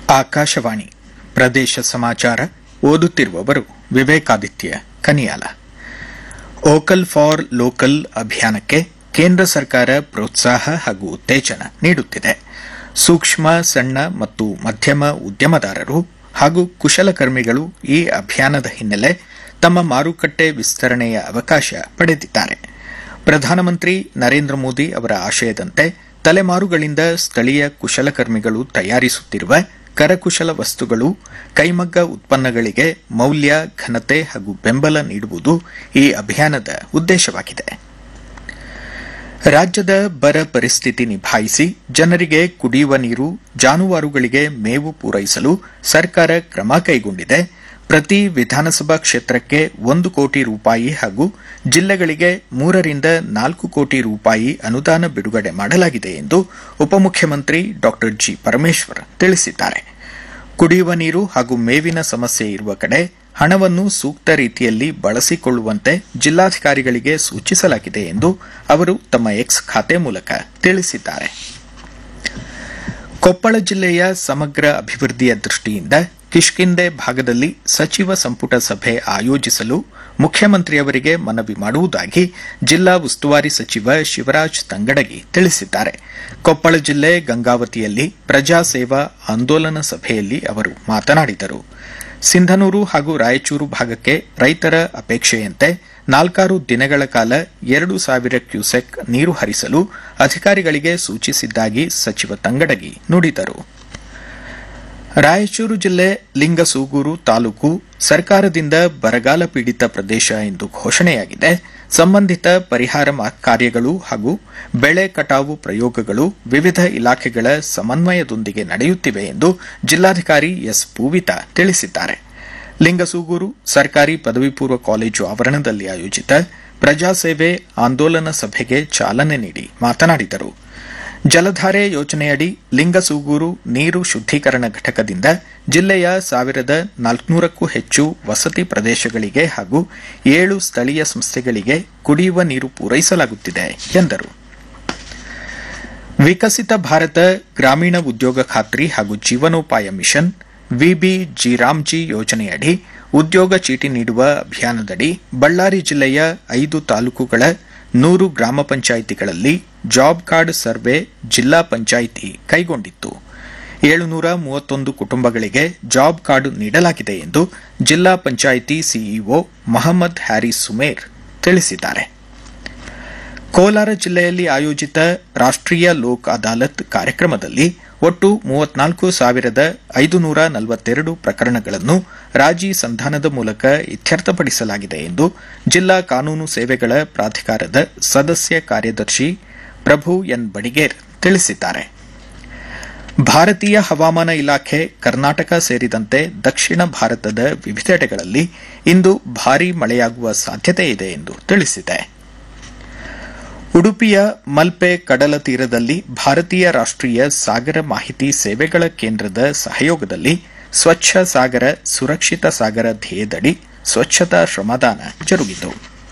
ಆಕಾಶವಾಣಿ ಪ್ರದೇಶ ಸಮಾಚಾರ ಓದುತ್ತಿರುವವರು Vivekaditya Kaniyala vocal for local ಅಭಿಯಾನಕ್ಕೆ ಕೇಂದ್ರ ಸರ್ಕಾರ ಪ್ರೋತ್ಸಾಹ ಹಾಗೂ ಉತ್ತೇಜನ ನೀಡುತ್ತಿದೆ ಸೂಕ್ಷ್ಮ ಸಣ್ಣ ಮತ್ತು ಮಧ್ಯಮ ಉದ್ಯಮದಾರರು ಹಾಗೂ ಕುಶಲಕರ್ಮಿಗಳು ಈ ಅಭಿಯಾನದ ಹಿನ್ನೆಲೆ ತಮ್ಮ ಮಾರುಕಟ್ಟೆ ವಿಸ್ತರಣೆಯ ಅವಕಾಶ ಪಡೆದಿದ್ದಾರೆ ಪ್ರಧಾನಮಂತ್ರಿ ನರೇಂದ್ರ ಮೋದಿ ಅವರ ಆಶಯದಂತೆ ತಲೆಮಾರುಗಳಿಂದ ಸ್ಥಳೀಯ ಕುಶಲಕರ್ಮಿಗಳು ತಯಾರಿಸುತ್ತಿರುವ ಕರಕುಶಲ ವಸ್ತುಗಳು ಕೈಮಗ್ಗ ಉತ್ಪನ್ನಗಳಿಗೆ ಮೌಲ್ಯ ಘನತೆ ಹಾಗೂ ಬೆಂಬಲ ನೀಡುವುದು ಈ ಅಭಿಯಾನದ ಉದ್ದೇಶವಾಗಿದೆ ರಾಜ್ಯದ ಬರ ಪರಿಸ್ಥಿತಿ ನಿಭಾಯಿಸಿ ಜನರಿಗೆ ಕುಡಿಯುವ ನೀರು ಜಾನುವಾರುಗಳಿಗೆ ಮೇವು ಪೂರೈಸಲು ಸರ್ಕಾರ ಕ್ರಮ ಕೈಗೊಂಡಿದೆ ಪ್ರತಿ ವಿಧಾನಸಭಾ ಕ್ಷೇತ್ರಕ್ಕೆ ಒಂದು ಕೋಟಿ ರೂಪಾಯಿ ಹಾಗೂ ಜಿಲ್ಲೆಗಳಿಗೆ ಮೂರರಿಂದ ನಾಲ್ಕು ಕೋಟಿ ರೂಪಾಯಿ ಅನುದಾನ ಬಿಡುಗಡೆ ಮಾಡಲಾಗಿದೆ ಎಂದು ಉಪಮುಖ್ಯಮಂತ್ರಿ ಡಾ ಜಿ ಪರಮೇಶ್ವರ್ ತಿಳಿಸಿದ್ದಾರೆ ಕುಡಿಯುವ ನೀರು ಹಾಗೂ ಮೇವಿನ ಸಮಸ್ಯೆ ಇರುವ ಕಡೆ ಹಣವನ್ನು ಸೂಕ್ತ ರೀತಿಯಲ್ಲಿ ಬಳಸಿಕೊಳ್ಳುವಂತೆ ಜಿಲ್ಲಾಧಿಕಾರಿಗಳಿಗೆ ಸೂಚಿಸಲಾಗಿದೆ ಎಂದು ಅವರು ತಮ್ಮ ಎಕ್ಸ್ ಖಾತೆ ಮೂಲಕ ತಿಳಿಸಿದ್ದಾರೆ ಕೊಪ್ಪಳ ಜಿಲ್ಲೆಯ ಸಮಗ್ರ ಅಭಿವೃದ್ಧಿಯ ದೃಷ್ಟಿಯಿಂದ ಕಿಷ್ಕಿಂದೆ ಭಾಗದಲ್ಲಿ ಸಚಿವ ಸಂಪುಟ ಸಭೆ ಆಯೋಜಿಸಲು ಮುಖ್ಯಮಂತ್ರಿಯವರಿಗೆ ಮನವಿ ಮಾಡುವುದಾಗಿ ಜಿಲ್ಲಾ ಉಸ್ತುವಾರಿ ಸಚಿವ ಶಿವರಾಜ್ ತಂಗಡಗಿ ತಿಳಿಸಿದ್ದಾರೆ ಕೊಪ್ಪಳ ಜಿಲ್ಲೆ ಗಂಗಾವತಿಯಲ್ಲಿ ಪ್ರಜಾ ಸೇವಾ ಆಂದೋಲನ ಸಭೆಯಲ್ಲಿ ಅವರು ಮಾತನಾಡಿದರು ಸಿಂಧನೂರು ಹಾಗೂ ರಾಯಚೂರು ಭಾಗಕ್ಕೆ ರೈತರ ಅಪೇಕ್ಷೆಯಂತೆ ನಾಲ್ಕಾರು ದಿನಗಳ ಕಾಲ ಎರಡು ಸಾವಿರ ಕ್ಯೂಸೆಕ್ ನೀರು ಹರಿಸಲು ಅಧಿಕಾರಿಗಳಿಗೆ ಸೂಚಿಸಿದ್ದಾಗಿ ಸಚಿವ ತಂಗಡಗಿ ನುಡಿದರು ರಾಯಚೂರು ಜಿಲ್ಲೆ ಲಿಂಗಸೂಗೂರು ತಾಲೂಕು ಸರ್ಕಾರದಿಂದ ಬರಗಾಲ ಪೀಡಿತ ಪ್ರದೇಶ ಎಂದು ಘೋಷಣೆಯಾಗಿದೆ ಸಂಬಂಧಿತ ಪರಿಹಾರ ಕಾರ್ಯಗಳು ಹಾಗೂ ಬೆಳೆ ಕಟಾವು ಪ್ರಯೋಗಗಳು ವಿವಿಧ ಇಲಾಖೆಗಳ ಸಮನ್ವಯದೊಂದಿಗೆ ನಡೆಯುತ್ತಿವೆ ಎಂದು ಜಿಲ್ಲಾಧಿಕಾರಿ ಎಸ್ ಪೂವಿತಾ ತಿಳಿಸಿದ್ದಾರೆ ಲಿಂಗಸೂಗೂರು ಸರ್ಕಾರಿ ಪದವಿ ಪೂರ್ವ ಕಾಲೇಜು ಆವರಣದಲ್ಲಿ ಆಯೋಜಿತ ಪ್ರಜಾಸೇವೆ ಆಂದೋಲನ ಸಭೆಗೆ ಚಾಲನೆ ನೀಡಿ ಮಾತನಾಡಿದರು ಜಲಧಾರೆ ಯೋಜನೆಯಡಿ ಲಿಂಗಸೂಗೂರು ನೀರು ಶುದ್ದೀಕರಣ ಘಟಕದಿಂದ ಜಿಲ್ಲೆಯ ಸಾವಿರದ ನಾಲ್ಕುನೂರಕ್ಕೂ ಹೆಚ್ಚು ವಸತಿ ಪ್ರದೇಶಗಳಿಗೆ ಹಾಗೂ ಏಳು ಸ್ಥಳೀಯ ಸಂಸ್ಥೆಗಳಿಗೆ ಕುಡಿಯುವ ನೀರು ಪೂರೈಸಲಾಗುತ್ತಿದೆ ಎಂದರು ವಿಕಸಿತ ಭಾರತ ಗ್ರಾಮೀಣ ಉದ್ಯೋಗ ಖಾತ್ರಿ ಹಾಗೂ ಜೀವನೋಪಾಯ ಮಿಷನ್ ವಿಬಿ ಜಿರಾಮ್ಜಿ ಯೋಜನೆಯಡಿ ಉದ್ಯೋಗ ಚೀಟಿ ನೀಡುವ ಅಭಿಯಾನದಡಿ ಬಳ್ಳಾರಿ ಜಿಲ್ಲೆಯ ಐದು ತಾಲೂಕುಗಳ ನೂರು ಗ್ರಾಮ ಪಂಚಾಯಿತಿಗಳಲ್ಲಿ ಜಾಬ್ ಕಾರ್ಡ್ ಸರ್ವೆ ಜಿಲ್ಲಾ ಪಂಚಾಯಿತಿ ಕೈಗೊಂಡಿತ್ತು ಏಳುನೂರ ಮೂವತ್ತೊಂದು ಕುಟುಂಬಗಳಿಗೆ ಜಾಬ್ ಕಾರ್ಡ್ ನೀಡಲಾಗಿದೆ ಎಂದು ಜಿಲ್ಲಾ ಪಂಚಾಯಿತಿ ಸಿಇಒ ಮಹಮ್ಮದ್ ಹ್ಯಾರಿಸ್ ಸುಮೇರ್ ತಿಳಿಸಿದ್ದಾರೆ ಕೋಲಾರ ಜಿಲ್ಲೆಯಲ್ಲಿ ಆಯೋಜಿತ ರಾಷ್ಟೀಯ ಲೋಕ್ ಅದಾಲತ್ ಕಾರ್ಯಕ್ರಮದಲ್ಲಿ ಒಟ್ಟು ಮೂವತ್ನಾಲ್ಕು ಸಾವಿರದ ಐದುನೂರ ನಲವತ್ತೆರಡು ಪ್ರಕರಣಗಳನ್ನು ರಾಜಿ ಸಂಧಾನದ ಮೂಲಕ ಇತ್ಯರ್ಥಪಡಿಸಲಾಗಿದೆ ಎಂದು ಜಿಲ್ಲಾ ಕಾನೂನು ಸೇವೆಗಳ ಪ್ರಾಧಿಕಾರದ ಸದಸ್ಯ ಕಾರ್ಯದರ್ಶಿ ಪ್ರಭು ಎನ್ ಬಡಿಗೇರ್ ತಿಳಿಸಿದ್ದಾರೆ ಭಾರತೀಯ ಹವಾಮಾನ ಇಲಾಖೆ ಕರ್ನಾಟಕ ಸೇರಿದಂತೆ ದಕ್ಷಿಣ ಭಾರತದ ವಿವಿಧೆಡೆಗಳಲ್ಲಿ ಇಂದು ಭಾರೀ ಮಳೆಯಾಗುವ ಸಾಧ್ಯತೆ ಇದೆ ಎಂದು ತಿಳಿಸಿದೆ ಉಡುಪಿಯ ಮಲ್ಪೆ ಕಡಲ ತೀರದಲ್ಲಿ ಭಾರತೀಯ ರಾಷ್ಟೀಯ ಸಾಗರ ಮಾಹಿತಿ ಸೇವೆಗಳ ಕೇಂದ್ರದ ಸಹಯೋಗದಲ್ಲಿ ಸ್ವಚ್ಛ ಸಾಗರ ಸುರಕ್ಷಿತ ಸಾಗರ ಧ್ಯೇಯದಡಿ ಸ್ವಚ್ಛತಾ ಶ್ರಮದಾನ ಜರುಗಿತು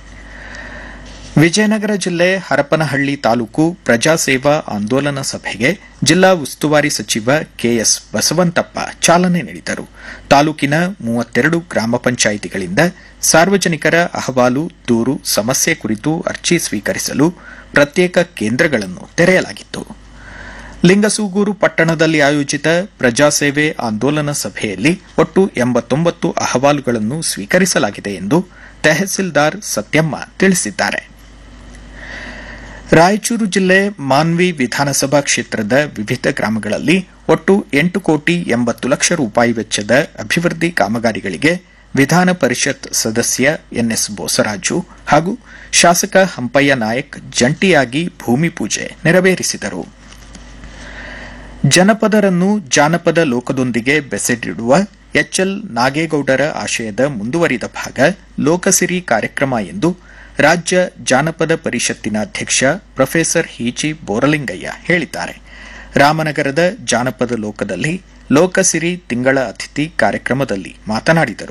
ವಿಜಯನಗರ ಜಿಲ್ಲೆ ಹರಪನಹಳ್ಳಿ ತಾಲೂಕು ಪ್ರಜಾಸೇವಾ ಆಂದೋಲನ ಸಭೆಗೆ ಜಿಲ್ಲಾ ಉಸ್ತುವಾರಿ ಸಚಿವ ಕೆಎಸ್ ಬಸವಂತಪ್ಪ ಚಾಲನೆ ನೀಡಿದರು ತಾಲೂಕಿನ ಮೂವತ್ತೆರಡು ಗ್ರಾಮ ಪಂಚಾಯಿತಿಗಳಿಂದ ಸಾರ್ವಜನಿಕರ ಅಹವಾಲು ದೂರು ಸಮಸ್ಯೆ ಕುರಿತು ಅರ್ಜಿ ಸ್ವೀಕರಿಸಲು ಪ್ರತ್ಯೇಕ ಕೇಂದ್ರಗಳನ್ನು ತೆರೆಯಲಾಗಿತ್ತು ಲಿಂಗಸೂಗೂರು ಪಟ್ಟಣದಲ್ಲಿ ಆಯೋಜಿತ ಪ್ರಜಾಸೇವೆ ಆಂದೋಲನ ಸಭೆಯಲ್ಲಿ ಒಟ್ಟು ಎಂಬತ್ತೊಂಬತ್ತು ಅಹವಾಲುಗಳನ್ನು ಸ್ವೀಕರಿಸಲಾಗಿದೆ ಎಂದು ತಹಸೀಲ್ದಾರ್ ಸತ್ಯಮ್ಮ ತಿಳಿಸಿದ್ದಾರೆ ರಾಯಚೂರು ಜಿಲ್ಲೆ ಮಾನ್ವಿ ವಿಧಾನಸಭಾ ಕ್ಷೇತ್ರದ ವಿವಿಧ ಗ್ರಾಮಗಳಲ್ಲಿ ಒಟ್ಟು ಎಂಟು ಕೋಟಿ ಎಂಬತ್ತು ಲಕ್ಷ ರೂಪಾಯಿ ವೆಚ್ಚದ ಅಭಿವೃದ್ಧಿ ಕಾಮಗಾರಿಗಳಿಗೆ ವಿಧಾನ ಪರಿಷತ್ ಸದಸ್ಯ ಎನ್ಎಸ್ ಬೋಸರಾಜು ಹಾಗೂ ಶಾಸಕ ಹಂಪಯ್ಯ ನಾಯಕ್ ಜಂಟಿಯಾಗಿ ಭೂಮಿ ಪೂಜೆ ನೆರವೇರಿಸಿದರು ಜನಪದರನ್ನು ಜಾನಪದ ಲೋಕದೊಂದಿಗೆ ಬೆಸೆದಿಡುವ ಎಚ್ಎಲ್ ನಾಗೇಗೌಡರ ಆಶಯದ ಮುಂದುವರಿದ ಭಾಗ ಲೋಕಸಿರಿ ಕಾರ್ಯಕ್ರಮ ಎಂದು ರಾಜ್ಯ ಜಾನಪದ ಪರಿಷತ್ತಿನ ಅಧ್ಯಕ್ಷ ಪ್ರೊಫೆಸರ್ ಹಿಜಿ ಬೋರಲಿಂಗಯ್ಯ ಹೇಳಿದ್ದಾರೆ ರಾಮನಗರದ ಜಾನಪದ ಲೋಕದಲ್ಲಿ ಲೋಕಸಿರಿ ತಿಂಗಳ ಅತಿಥಿ ಕಾರ್ಯಕ್ರಮದಲ್ಲಿ ಮಾತನಾಡಿದರು